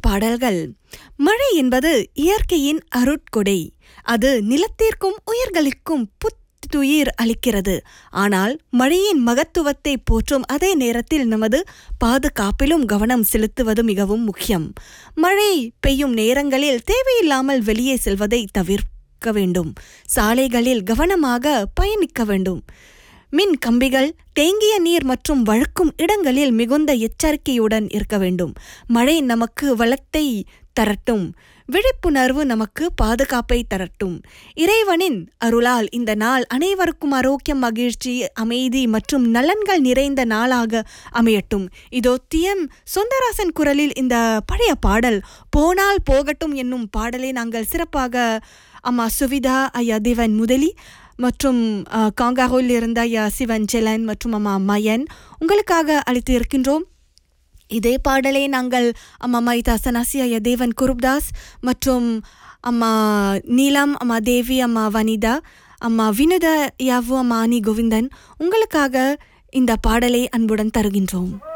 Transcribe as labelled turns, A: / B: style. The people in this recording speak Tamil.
A: பாடல்கள் மழை என்பது இயற்கையின் அருட்கொடை அது நிலத்திற்கும் உயிர்களுக்கும் புத்துயிர் அளிக்கிறது ஆனால் மழையின் மகத்துவத்தை போற்றும் அதே நேரத்தில் நமது பாதுகாப்பிலும் கவனம் செலுத்துவது மிகவும் முக்கியம் மழை பெய்யும் நேரங்களில் தேவையில்லாமல் வெளியே செல்வதை தவிர்க்க வேண்டும் சாலைகளில் கவனமாக பயணிக்க வேண்டும் மின் கம்பிகள் தேங்கிய நீர் மற்றும் வழுக்கும் இடங்களில் மிகுந்த எச்சரிக்கையுடன் இருக்க வேண்டும் மழை நமக்கு வளத்தை தரட்டும் விழிப்புணர்வு நமக்கு பாதுகாப்பை தரட்டும் இறைவனின் அருளால் இந்த நாள் அனைவருக்கும் ஆரோக்கியம் மகிழ்ச்சி அமைதி மற்றும் நலன்கள் நிறைந்த நாளாக அமையட்டும் இதோ தியம் சொந்தராசன் குரலில் இந்த பழைய பாடல் போனால் போகட்டும் என்னும் பாடலை நாங்கள் சிறப்பாக அம்மா சுவிதா ஐயா தேவன் முதலி மற்றும் காங்காரோவில் இருந்த ஐயா சிவன் செலன் மற்றும் அம்மா மயன் உங்களுக்காக அளித்து இருக்கின்றோம் இதே பாடலை நாங்கள் அம்மா மைதா சனாசி ஐயா தேவன் குருப்தாஸ் மற்றும் அம்மா நீலம் அம்மா தேவி அம்மா வனிதா அம்மா வினுத யாவு அம்மா அனி கோவிந்தன் உங்களுக்காக இந்த பாடலை அன்புடன் தருகின்றோம்